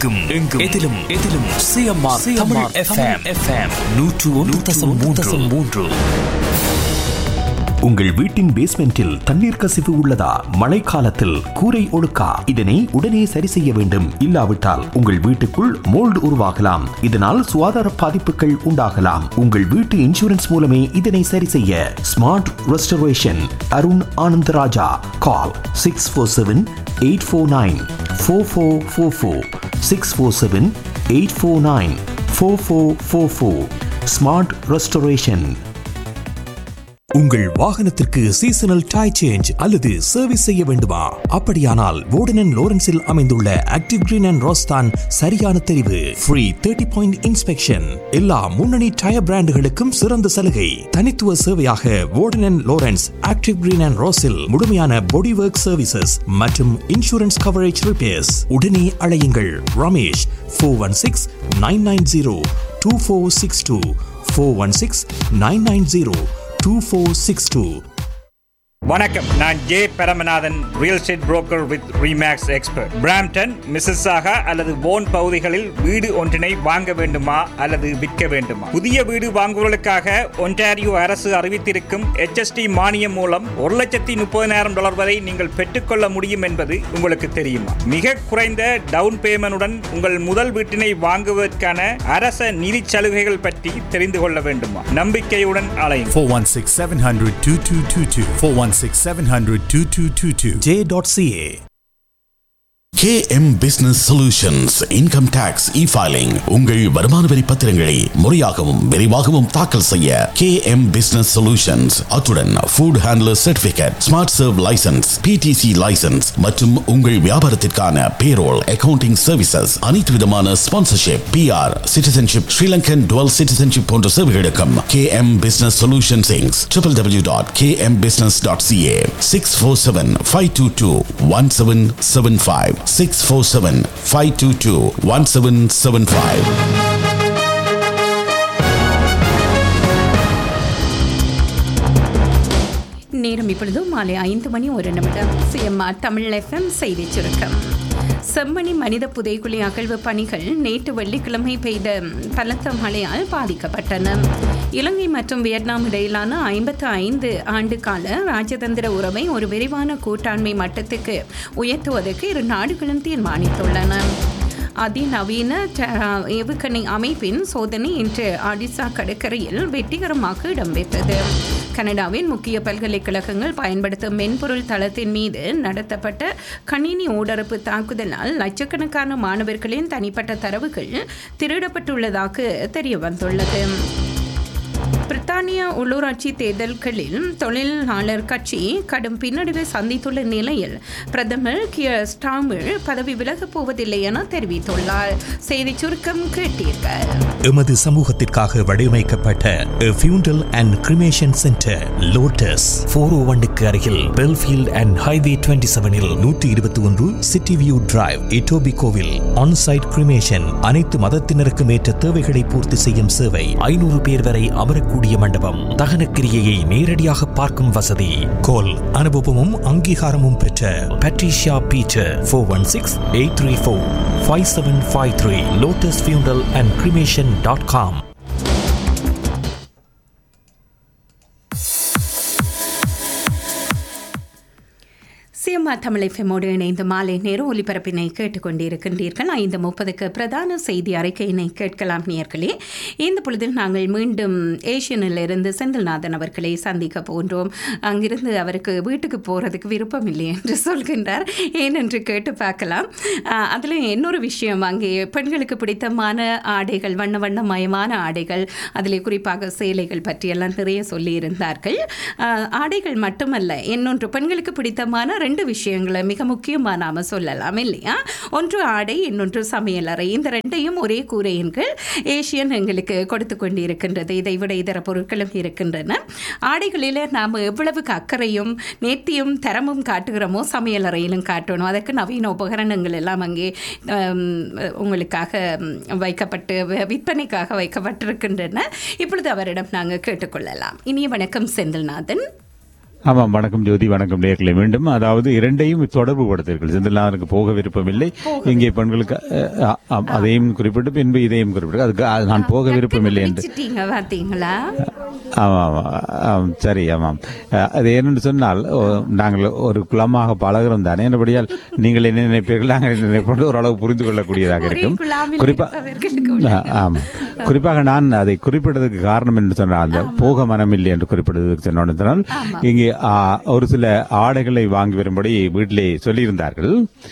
எங்கும் எங்கும் எதிலும் எதிலும் சிஎம்ஆர் தமிழ் எஃப்எம் எஃப்எம் நூற்று ஒன்று தசம் மூன்று தசம் மூன்று உங்கள் வீட்டின் பேஸ்மெண்டில் தண்ணீர் கசிவு உள்ளதா மழைக்காலத்தில் கூரை ஒழுக்கா இதனை உடனே சரி செய்ய வேண்டும் இல்லாவிட்டால் உங்கள் வீட்டுக்குள் மோல்டு உருவாகலாம் இதனால் சுகாதார பாதிப்புகள் உண்டாகலாம் உங்கள் வீட்டு இன்சூரன்ஸ் மூலமே இதனை சரி செய்ய smart restoration Arun Anandaraja call six four seven eight four nine four four four four six four seven eight four nine four four four four smart restoration உங்கள் வாகனத்திற்கு சீசனல் டை சேஞ்ச் அல்லது சர்வீஸ் செய்ய வேண்டுமா அப்படியானால் வோர்டன் லோரன்ஸில் அமைந்துள்ள ஆக்டிவ் கிரீன் அண்ட் ரோஸ்தான் சரியான தெரிவு free thirty point inspection எல்லா முன்னணி டயர் பிராண்டுகளுக்கும் சிறந்த சலுகை தனித்துவ சேவையாக Warden Lawrence active green and ரோஸில் முழுமையான பாடி ஒர்க் சர்வீசஸ் மற்றும் இன்சூரன்ஸ் கவரேஜ் ரிப்பேர்ஸ் உடனே அழையுங்கள் Ramesh four one six nine nine zero two four six two four one six nine nine zero 2462. வணக்கம் நான் J Paramanathan real estate broker with Remax expert Brampton Mississauga அல்லது போன் பகுதிகளில் வீடு ஒன்றினை வாங்க வேண்டுமா அல்லது விற்க வேண்டுமா புதிய வீடு வாங்குவதற்காக ஒன்டாரியோ அரசு அறிவித்திருக்கும் HST மானியம் மூலம் ஒரு லட்சத்தி முப்பதினாயிரம் டாலர் வரை நீங்கள் பெற்றுக்கொள்ள முடியும் என்பது உங்களுக்கு தெரியுமா மிக குறைந்த டவுன் பேமெண்டுடன் உங்கள் முதல் வீட்டினை வாங்குவதற்கான அரச நிதி சலுகைகள் பற்றி தெரிந்து கொள்ள வேண்டுமா நம்பிக்கையுடன் அலையும் 416 700 2222. 416 700 2222. J.ca. KM Business Solutions Income Tax E-Filing உங்கள் வருமான வரி பத்திரங்களை முறையாகவும் விரைவாகவும் தாக்கல் செய்ய KM Business Solutions அத்துடன் food handler certificate smart serve licence PTC licence மற்றும் உங்கள் வியாபாரத்திற்கான பேரோல் அக்கவுண்டிங் சர்வீசஸ் அனைத்து விதமான sponsorship PR citizenship Sri Lankan dual citizenship போன்ற சேவைகளுக்கும் KM Business Solutions Inc. www.kmbusiness.ca 647-522-1775 647-522-1775 நேரம் இப்பொழுது மாலை ஐந்து மணி ஒரு நிமிடம் சிஎம்ஆர் தமிழ் எஃப்எம் செய்தி சுருக்கம் செம்மணி மனித புதைக்குழி அகழ்வு பணிகள் நேற்று வெள்ளிக்கிழமை பெய்த பலத்த மழையால் பாதிக்கப்பட்டன இலங்கை மற்றும் வியட்நாம் இடையிலான ஐம்பத்து ஐந்து ஆண்டு கால ராஜதந்திர உறவை ஒரு விரிவான கூட்டாண்மை மட்டத்துக்கு உயர்த்துவதற்கு இரு நாடுகளும் தீர்மானித்துள்ளன அதிநவீன ட- ஏவுகணை அமைப்பின் சோதனை இன்று ஆடிசா கடற்கரையில் வெற்றிகரமாக இடம்பெற்றது கனடாவின் முக்கிய பல்கலைக்கழகங்கள் பயன்படுத்தும் மென்பொருள் தளத்தின் மீது நடத்தப்பட்ட கணினி ஊடறுப்பு தாக்குதலால் லட்சக்கணக்கான மாணவர்களின் தனிப்பட்ட தரவுகள் திருடப்பட்டுள்ளதாக தெரிய வந்துள்ளது பிரித்தானிய உள்ளூராட்சி தேர்தல்களில் தொழிலாளர் கட்சி கடும் பின்னடைவை சந்தித்துள்ள நிலையில் பிரதமர் கியர் ஸ்டாமிர் பதவி விலகப் போவதில்லை என தெரிவித்துள்ளார் செய்தி சுருக்கம் கேட்டீர்கள் எமது சமூகத்திற்காக வடிவமைக்கப்பட்ட funeral and cremation centre Lotus four O ஒன்னுக்கு அருகில் பெல்ஃபீல்ட் அண்ட் ஹைவே டுவெண்ட்டி செவனில் நூற்றி இருபத்தி ஒன்று சிட்டி வியூ டிரைவ் இட்டோபி கோவில் ஆன்சைட் கிரிமேஷன் அனைத்து மதத்தினருக்கும் ஏற்ற தேவைகளை பூர்த்தி செய்யும் சேவை ஐநூறு பேர் வரை அமரக்கூடிய மண்டபம் தகனக்கிரியையை நேரடியாக பார்க்கும் வசதி கோல் அனுபவமும் அங்கீகாரமும் பெற்ற Patricia Peter four one six eight three four five seven five three Lotus funeral and cremation dot com CMR Tamil எஃப்எம்மோடு இணைந்து மாலை நேர ஒலிபரப்பினை கேட்டுக்கொண்டிருக்கின்றீர்கள் ஐந்து முப்பதுக்கு பிரதான செய்தி அறிக்கையினை கேட்கலாம் நேர்களே இந்த பொழுதில் நாங்கள் மீண்டும் ஏஷியனிலிருந்து செந்தில்நாதன் அவர்களை சந்திக்க போன்றோம் அங்கிருந்து அவருக்கு வீட்டுக்கு போகிறதுக்கு விருப்பம் இல்லை என்று சொல்கின்றார் ஏனென்று கேட்டு பார்க்கலாம் அதில் இன்னொரு விஷயம் அங்கே பெண்களுக்கு பிடித்தமான ஆடைகள் வண்ண வண்ணமயமான ஆடைகள் அதில் குறிப்பாக சேலைகள் பற்றியெல்லாம் நிறைய சொல்லியிருந்தார்கள் ஆஹ், ஆடைகள் மட்டுமல்ல இன்னொன்று பெண்களுக்கு பிடித்தமான ரெண்டு விஷயங்களை மிக முக்கியமாக நாம் சொல்லலாம் இல்லையா ஒன்று ஆடை இன்னொன்று சமையலறை இந்த ரெண்டையும் ஒரே கூரையின் கீழ் ஏஷியன் எங்களுக்கு கொடுத்து கொண்டு இருக்கின்றது இதை விட இதர பொருட்களும் இருக்கின்றன ஆடைகளில் நாம் எவ்வளவுக்கு அக்கறையும் நேர்த்தியும் தரமும் காட்டுகிறோமோ சமையலறையிலும் காட்டணும் அதற்கு நவீன உபகரணங்கள் எல்லாம் அங்கே ஆம், உங்களுக்காக ம், வைக்கப்பட்டு வி- விற்பனைக்காக வைக்கப்பட்டிருக்கின்றன இப்பொழுது அவரிடம் நாங்கள் கேட்டுக்கொள்ளலாம் இனிய வணக்கம் செந்தில்நாதன் ஆமாம் வணக்கம் ஜோதி வணக்கம் நேர்களை மீண்டும் அதாவது இரண்டையும் தொடர்பு படுத்தீர்கள் செந்தில்நாதனுக்கு போக விருப்பமில்லை இங்கே பெண்களுக்கு அஹ், அஹ், ஆம், அதையும் குறிப்பிட்டு பின்பு இதையும் குறிப்பிட்டு அதுக்கு அஹ், நான் போக விருப்பமில்லை என்று வச்சிட்டீங்க பார்த்தீங்களா ஆமாம் ஆமாம் ஆம், சரி ஆமாம் அஹ், அது என்னென்று சொன்னால் ஓ, நாங்கள் ஒரு குலமாக பழகிறோம் தானே என்னபடியால் நீங்கள் என்ன நினைப்பீர்கள் நாங்கள் என்ன நினைப்போம் ஓரளவு புரிந்து கொள்ளக்கூடியதாக ஒரே இருக்கும் குழாமில் குறிப்பா இருப்பவர்களுக்கு உள்ள- ஆ, ஆமாம் குறிப்பாக நான் அதை குறிப்பிட்டதுக்கு காரணம் என்று சொன்னால் அந்த போக மனமில்லை என்று குறிப்பிட்டதுக்கு சொன்னால் இங்கே ஆ, ஒரு சில ஆடைகளை வாங்கி வரும்படி வீட்டிலே சொல்லியிருந்தார்கள்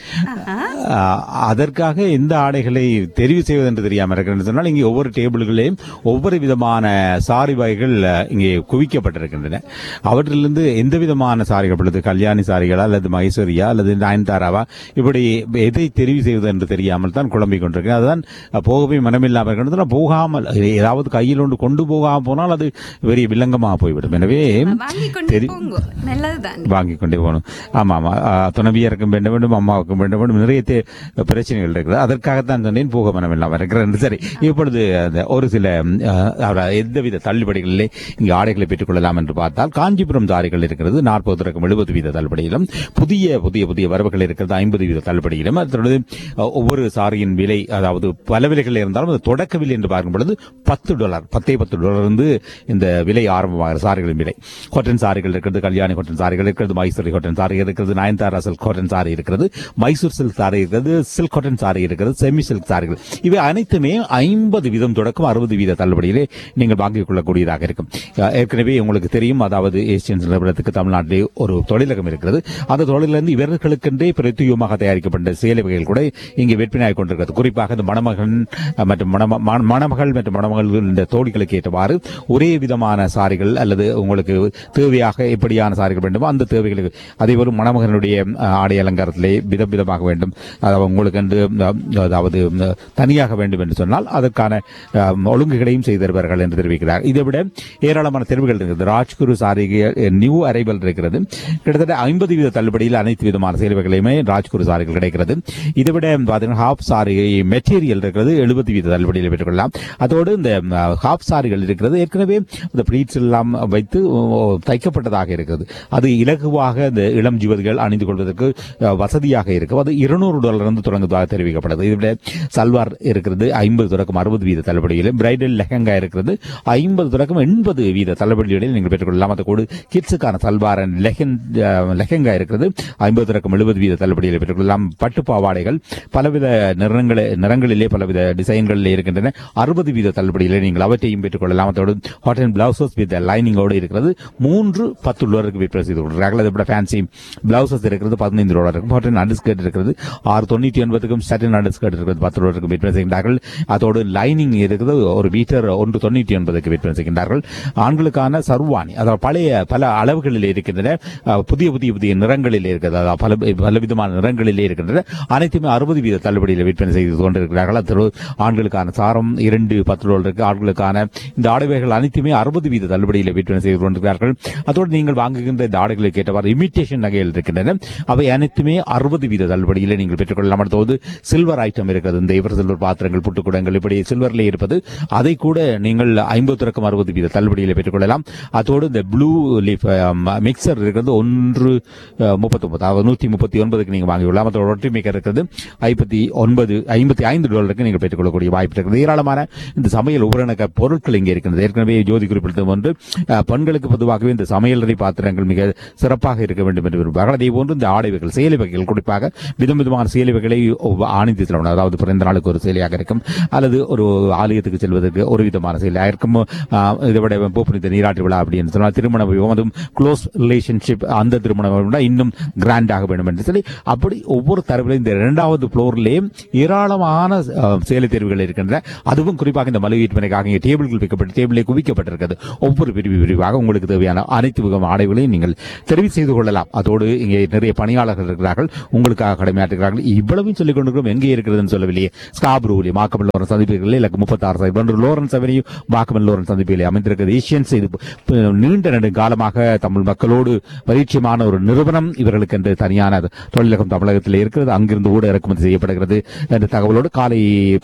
ஆ, அதற்காக எந்த ஆடைகளை தெரிவு செய்வது என்று தெரியாமல் இருக்கிறது சொன்னால் இங்கே ஒவ்வொரு டேபிள்களையும் ஒவ்வொரு விதமான சாரி வகைகள் அ, இங்கே குவிக்கப்பட்டிருக்கின்றன அவற்றிலிருந்து எந்த விதமான சாரிகள் இப்பொழுது கல்யாணி சாரிகளா அல்லது மகேஸ்வரியா அல்லது நயன்தாராவா இப்படி எதை தெரிவு செய்வது என்று தெரியாமல் தான் குழம்பிக் கொண்டிருக்கிறேன் அதுதான் அ, போகவே மனமில்லாமல் இருக்கிறது போகாமல் ஏதாவது கையில் ஒன்று கொண்டு போகாமல் போனால் அது பெரிய வில்லங்கமாக போய்விடும் எனவே வாங்கி கொண்டு தெரி- போங்க நல்லதுதான் வாங்கி கொண்டே போகணும் ஆமா ஆமா ஆ, துணைவியருக்கும் வேண்டும் வேண்டும் அம்மாவுக்கும் வேண்டும் வேண்டும் நிறைய தே- பிரச்சனைகள் இருக்குது அதற்காகத்தான் சொன்னேன் போக மனம் இல்லாமல் இருக்கிறேன் சரி இப்பொழுது அந்த ஒரு சில ம், ஆ, அதாவது எந்தவித தள்ளுபடிகளிலே இங்கு ஆடைகளை பெற்றுக் கொள்ளலாம் என்று பார்த்தால் காஞ்சிபுரம் சாரிகள் இருக்கிறது நாற்பது தொடக்கம் எழுபது வீத தள்ளுபடியிலும் புதிய புதிய புதிய வரவுகள் இருக்கிறது ஐம்பது வீத தள்ளுபடியிலும் அதோடு அ, ஒவ்வொரு சாரியின் விலை அதாவது பல விலைகள் இருந்தாலும் அது தொடக்க விலை என்று பார்க்கும் பொழுது பத்து டாலர் பத்தே பத்து டாலர் இருந்து இந்த விலை ஆரம்பமாகிற சாரிகளின் விலை காட்டன் சாரிகள் இருக்கிறது கல்யாணி காட்டன் சாரிகள் இருக்கிறது மைசூரி காட்டன் சாரி இருக்கிறது நயன்தாரா சில்க் காட்டன் சாரி இருக்கிறது மைசூர் சில்க் சாரி இருக்கிறது சில்க் காட்டன் சாரி இருக்கிறது செமி சில்க் சாரிகள் இவை அனைத்துமே ஐம்பது வீதம் தொடக்கம் அறுபது வீத தள்ளுபடியிலே நீங்கள் வாங்கிக் கொள்ளக்கூடியதாக இருக்கும் அஹ் ஏற்கனவே உங்களுக்கு தெரியும் அதாவது ஏசியன் நிறுவனத்துக்கு தமிழ்நாட்டிலே ஒரு தொழிலகம் இருக்கிறது அந்த தொழிலிருந்து இவர்களுக்கென்றே பிரத்யேகமாக தயாரிக்கப்பட்ட சேலை வகைகள் கூட இங்கே விற்பனையாகிக் கொண்டிருக்கிறது குறிப்பாக இந்த மணமகன் அஹ், மற்றும் மணம- மண- மணமகள் மற்றும் மணமகள் இந்த தோழிகளுக்கு ஏற்றவாறு ஒரே விதமான சாரிகள் அல்லது உங்களுக்கு தேவையாக எப்படியான சாரிகள் வேண்டுமோ அந்த தேவைகளுக்கு அதே போல மணமகனுடைய அஹ், ஆடை அலங்காரத்திலே விதம் விதமாக வேண்டும் அதாவது உங்களுக்கு என்று அஹ், அதாவது அஹ், தனியாக வேண்டும் என்று சொன்னால் அதற்கான அஹ், ஒழுங்குகளையும் செய்து தருவார்கள் என்று தெரிவிக்கிறார் இதை விட ஏராளமான தெரிவுகள் இருக்கிறது ராஜ்குரு சாரி நியூ அரைவல் இருக்கிறது கிட்டத்தட்ட ஐம்பது வீத தள்ளுபடியில் அனைத்து விதமான சேவைகளையுமே ராஜ்குரு சாரிகள் கிடைக்கிறது இதை விட பார்த்தீங்கன்னா ஹாஃப் சாரி மெட்டீரியல் இருக்கிறது எழுபது வீத தள்ளுபடியில் பெற்றுக்கொள்ளலாம் அதோடு இந்த ஹாஃப் சாரிகள் இருக்கிறது ஏற்கனவே இந்த ப்ளீட்ஸ் எல்லாம் வைத்து ஓ, தைக்கப்பட்டதாக இருக்கிறது அது இலகுவாக இந்த இளம் ஜீவதிகள் அணிந்து கொள்வதற்கு அஹ், வசதியாக இருக்கும் அது இருநூறு டாலர் இருந்து தொடங்குவதாக தெரிவிக்கப்படுது இதை விட சல்வார் இருக்கிறது ஐம்பது தொடக்கம் அறுபது வீத தள்ளுபடியிலும் பிரைடல் லெஹங்கா இருக்கிறது ஐம்பது தொடக்கம் எண்பது வீத தள்ளுபடிகளில் நீங்கள் பெற்றுக்கொள்ளலாம் அது கூட கிட்ஸுக்கான சல்வார் and லெஹன் அஹ், லெஹங்கா இருக்கிறது ஐம்பது தொடக்கம் எழுபது வீத தள்ளுபடியில் பெற்றுக்கொள்ளலாம் பட்டு பாவாடைகள் பலவித நிறங்கள நிறங்களிலே பலவித டிசைன்களிலே இருக்கின்றன அறுபது வீத தள்ளுபடியிலே நீங்கள் அவற்றையும் பெற்றுக்கொள்ளலாம் அதோடு ஹாட் அண்ட் பிளவுசஸ் வித் லைனிங்கோடு இருக்கிறது மூன்று பத்து டாலருக்கு விற்பனை செய்து கொடுக்குறார்கள் அதை விட ஃபேன்சி பிளவுசஸ் இருக்கிறது பதினைந்து டாலருக்கும் ஹாட் அண்ட் அண்டர்ஸ்கர்ட் இருக்கிறது ஆறு தொண்ணூற்றி ஒன்பதுக்கும் சட்டன் அண்டர்ஸ்கர்ட் இருக்கிறது பத்து டாலருக்கு விற்பனை செய்கின்றார்கள் அதோடு லைனிங் இருக்கிறது ஒரு மீட்டர் ஒன்று தொண்ணூற்றி ஒன்பதுக்கு விற்பனை செய்கின்றார்கள் ஆண்களுக்கான சர்வாணி அதாவது பழைய பல அளவுகளில் இருக்கின்றன அஹ், புதிய புதிய புதிய நிறங்களில் இருக்கிறது அதாவது பல பலவிதமான நிறங்களிலே இருக்கின்றன அனைத்துமே அறுபது வீத தள்ளுபடியில் விற்பனை செய்து கொண்டிருக்கிறார்கள் அது ஆண்களுக்கான சாரம் இரண்டு பத்து டாலருக்கு ஆண்களுக்கான இந்த ஆடைகள் அனைத்துமே அறுபது வீத தள்ளுபடியில் விற்பனை செய்து கொண்டிருக்கிறார்கள் அதோடு நீங்கள் வாங்குகின்ற இந்த ஆடைகளுக்கு ஏற்றவாறு இமிட்டேஷன் நகைகள் இருக்கின்றன அவை அனைத்துமே அறுபது வீத தள்ளுபடியில் நீங்கள் பெற்றுக்கொள்ளலாம் அடுத்தது சில்வர் ஐட்டம் இருக்கிறது இந்த இவர் சில்வர் பாத்திரங்கள் புட்டுக்குடங்கள் இப்படி சில்வரில் இருப்பது அதை கூட நீங்கள் ஐம்பது தொடக்கம் அறுபது வீத தள்ளுபடியில் பெற்றுக்கொள்ளலாம் அதோடு இந்த ப்ளூ லீஃப் மிக்சர் இருக்கிறது ஒன்று முப்பத்தொன்பது அதாவது நூற்றி முப்பத்தி ஒன்பதுக்கு நீங்கள் வாங்கிக்கொள்ளலாம் அதோட ரொட்டி மேக்கர் இருக்கிறது ஐம்பத்தி ஒன்பது ஐம்பத்தி ஐந்து டாலருக்கு நீங்கள் பெற்றுக்கொள்ளக்கூடிய வாய்ப்பு இருக்கிறது ஏராளமான இந்த சமையல் உபகரண பொருட்கள் இங்கே இருக்கின்றது ஏற்கனவே ஜோதி குறிப்பிட்டது ஒன்று அஹ், பெண்களுக்கு பொதுவாகவே இந்த சமையலறை பாத்திரங்கள் மிக சிறப்பாக இருக்க வேண்டும் என்று விரும்புவார்கள் அதே போன்று இந்த ஆடை வகைகள் சேலை வகைகள் குறிப்பாக விதம் விதமான சேலை வகைகளை ஒவ்வொரு ஆணிந்து செல்லணும் அதாவது பிறந்த நாளுக்கு ஒரு சேலையாக இருக்கும் அல்லது ஒரு ஆலயத்துக்கு செல்வதற்கு ஒரு விதமான சேலையாக இருக்கும் அஹ், இதை விட பூப்புனித நீராட்டு விழா அப்படின்னு சொன்னால் திருமண வைபவம் அதுவும் க்ளோஸ் ரிலேஷன்ஷிப் அந்த திருமண வைபவம்னா இன்னும் கிராண்டாக வேண்டும் என்று சொல்லி அப்படி ஒவ்வொரு தரவிலும் இந்த இரண்டாவது ஃப்ளோர்லேயே ஏராளமான அஹ், சேலை தேர்வுகள் இருக்கின்றன அதுவும் குறிப்பாக இந்த மலிவு விற்பனைக்காக இங்கே டேபிள்கள் வைக்கப்பட்டு டேபிளே குவிக்கப்பட்டிருக்கிறது ஒவ்வொரு பிரிவு பிரிவாக உங்களுக்கு தேவையான அனைத்து விதமான ஆடைகளையும் நீங்கள் தெரிவு செய்து கொள்ளலாம் அதோடு இங்கே நிறைய பணியாளர்கள் இருக்கிறார்கள் உங்களுக்காக கடமையாற்றுகிறார்கள் இவ்வளவும் சொல்லிக் கொண்டிருக்கிறோம் எங்கே இருக்கிறதுன்னு சொல்லவில்லையே ஸ்காப்ரூலி மாக்கமல் லோரன்ஸ் சந்திப்புகளில் இலக்கு முப்பத்தாறு சைபர் ஒன்று லோரன்ஸ் அவென்யூ மாக்கமல் லோரன்ஸ் சந்திப்பிலே அமைந்திருக்கிறது ஏஷியன்ஸ் இது ப- நீண்ட நெடு காலமாக தமிழ் மக்களோடு பரிச்சயமான ஒரு நிறுவனம் இவர்களுக்கு என்று தனியான தொழிலகம் தமிழகத்தில் இருக்கிறது அங்கிருந்து கூட இறக்குமதி செய்யப்படுகிறது என்ற தகவலோடு காலை பத்து மணியிலிருந்து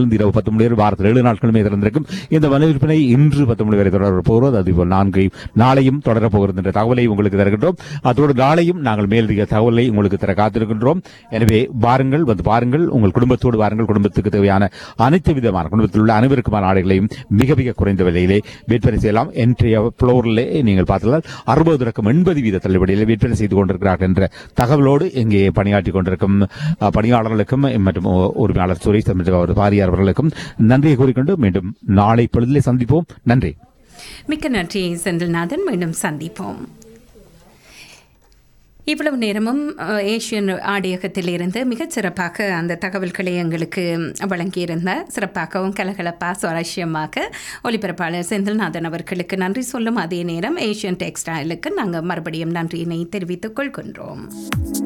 மணியிலிருந்து இரவு பத்து மணி வரை வாரத்தில் ஏழு நாட்களுமே திறந்திருக்கும் இந்த மனு விற்பனை இன்று பத்து மணி வரை தொடர போகிறது அதுபோல் நான்கு நாளையும் தொடரப் போகிறது என்ற தகவலை உங்களுக்கு தருகின்றோம் அதோடு நாளையும் நாங்கள் மேலதிக தகவலை உங்களுக்கு தர காத்திருக்கின்றோம் எனவே வாருங்கள் வந்து பாருங்கள் உங்கள் குடும்பத்தோடு வாருங்கள் குடும்பத்துக்கு தேவையான அனைத்து விதமான குடும்பத்தில் உள்ள அனைவருக்குமான ஆடைகளையும் மிக மிக குறைந்த விலையிலே விற்பனை செய்யலாம் இன்றைய ஃப்ளோரிலே நீங்கள் பார்த்தால் அறுபது ரக்கம் எண்பது வீத தள்ளுபடியில் விற்பனை செய்து கொண்டிருக்கிறார்கள் என்ற தகவலோடு இங்கே பணியாற்றிக் கொண்டிருக்கும் அஹ், பணியாளர்களுக்கும் மற்றும் உ- உரிமையாளர் சுரேஷ் மற்றும் அவர் பாரியார் அவர்களுக்கும் நன்றியை கூறிக்கொண்டு மீண்டும் நாளை பொழுதிலே சந்திப்போம் நன்றி மிக்க நன்றி செந்தில்நாதன் மீண்டும் சந்திப்போம் இவ்வளவு நேரமும் அஹ், ஏசியன் ஆடியகத்திலிருந்து மிகச் சிறப்பாக அந்த தகவல்களை எங்களுக்கு வழங்கியிருந்த சிறப்பாகவும் கலகலப்பா சுவாரஸ்யமாக ஒளிபரப்பாளர் செந்தில்நாதன் அவர்களுக்கு நன்றி சொல்லும் அதே நேரம் ஏசியன் டெக்ஸ்டைலுக்கு நாங்கள் மறுபடியும் நன்றியினை தெரிவித்துக் கொள்கின்றோம்